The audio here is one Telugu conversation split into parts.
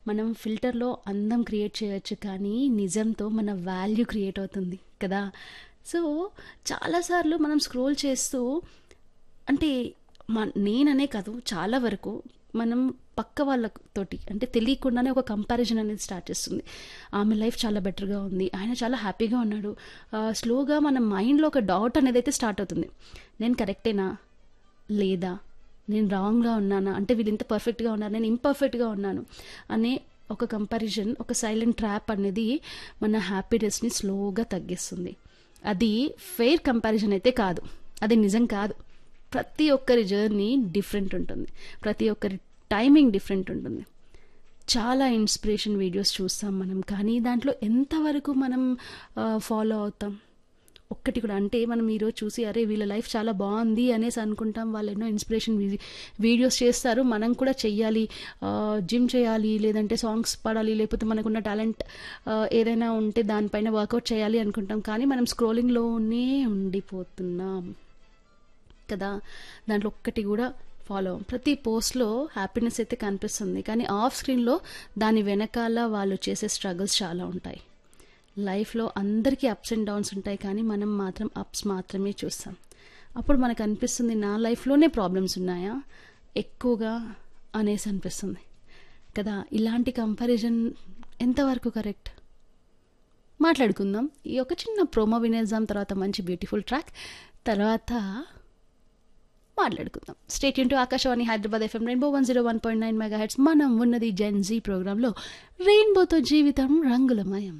మనం ఫిల్టర్లో అందం క్రియేట్ చేయొచ్చు కానీ నిజంతో మన వాల్యూ క్రియేట్ అవుతుంది కదా సో చాలాసార్లు మనం స్క్రోల్ చేస్తూ అంటే మ నేననే కాదు చాలా వరకు మనం పక్క వాళ్ళతోటి అంటే తెలియకుండానే ఒక కంపారిజన్ అనేది స్టార్ట్ చేస్తుంది ఆమె లైఫ్ చాలా బెటర్గా ఉంది ఆయన చాలా హ్యాపీగా ఉన్నాడు స్లోగా మన మైండ్లో ఒక డౌట్ అనేది అయితే స్టార్ట్ అవుతుంది నేను కరెక్టేనా లేదా నేను రాంగ్గా ఉన్నానా అంటే వీళ్ళు ఇంత పర్ఫెక్ట్గా ఉన్నారు నేను ఇంపర్ఫెక్ట్గా ఉన్నాను అనే ఒక కంపారిజన్ ఒక సైలెంట్ ట్రాప్ అనేది మన హ్యాపీనెస్ని స్లోగా తగ్గిస్తుంది అది ఫెయిర్ కంపారిజన్ అయితే కాదు అది నిజం కాదు ప్రతి ఒక్కరి జర్నీ డిఫరెంట్ ఉంటుంది ప్రతి ఒక్కరి టైమింగ్ డిఫరెంట్ ఉంటుంది చాలా ఇన్స్పిరేషన్ వీడియోస్ చూస్తాం మనం కానీ దాంట్లో ఎంతవరకు మనం ఫాలో అవుతాం ఒక్కటి కూడా అంటే మనం ఈరోజు చూసి అరే వీళ్ళ లైఫ్ చాలా బాగుంది అనేసి అనుకుంటాం వాళ్ళు ఎన్నో ఇన్స్పిరేషన్ వీడియోస్ చేస్తారు మనం కూడా చెయ్యాలి జిమ్ చేయాలి లేదంటే సాంగ్స్ పాడాలి లేకపోతే మనకున్న టాలెంట్ ఏదైనా ఉంటే దానిపైన వర్కౌట్ చేయాలి అనుకుంటాం కానీ మనం స్క్రోలింగ్లోనే ఉండిపోతున్నాం కదా దాంట్లో ఒక్కటి కూడా ఫాలో ప్రతి పోస్ట్లో హ్యాపీనెస్ అయితే కనిపిస్తుంది కానీ ఆఫ్ స్క్రీన్లో దాని వెనకాల వాళ్ళు చేసే స్ట్రగుల్స్ చాలా ఉంటాయి లైఫ్లో అందరికీ అప్స్ అండ్ డౌన్స్ ఉంటాయి కానీ మనం మాత్రం అప్స్ మాత్రమే చూస్తాం అప్పుడు మనకు అనిపిస్తుంది నా లైఫ్లోనే ప్రాబ్లమ్స్ ఉన్నాయా ఎక్కువగా అనేసి అనిపిస్తుంది కదా ఇలాంటి కంపారిజన్ ఎంతవరకు కరెక్ట్ మాట్లాడుకుందాం ఈ ఒక చిన్న ప్రోమో వినేద్దాం తర్వాత మంచి బ్యూటిఫుల్ ట్రాక్ తర్వాత మాట్లాడుకుందాం స్టేట్ యూన్ to Akashvani Hyderabad FM rainbow one zero one point nine megahertz మనం ఉన్నది జెన్ జీ ప్రోగ్రాంలో రెయిన్బోతో జీవితం రంగులమయం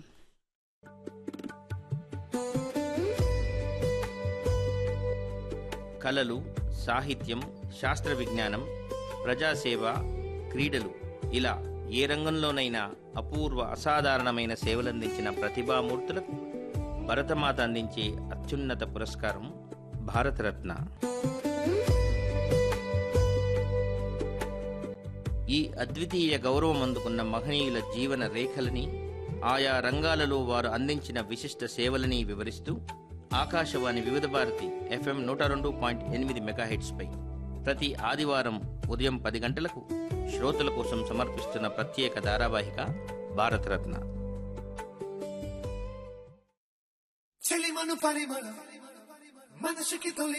కళలు సాహిత్యం శాస్త్ర విజ్ఞానం ప్రజాసేవ క్రీడలు ఇలా ఏ రంగంలోనైనా అపూర్వ అసాధారణమైన సేవలందించిన ప్రతిభామూర్తులకు భరతమాత అందించే అత్యున్నత పురస్కారం భారతరత్న ఈ అద్వితీయ గౌరవం అందుకున్న మహనీయుల జీవన రేఖలని ఆయా రంగాలలో వారు అందించిన విశిష్ట సేవలని వివరిస్తూ ఆకాశవాణి వివిధ భారతి ఎఫ్ఎం నూట రెండు పాయింట్ ఎనిమిది మెగాహెట్స్పై ప్రతి ఆదివారం ఉదయం పది గంటలకు శ్రోతల కోసం సమర్పిస్తున్న ప్రత్యేక ధారావాహిక భారతరత్న చెలిమను పరిమళ మనసుకి తొలి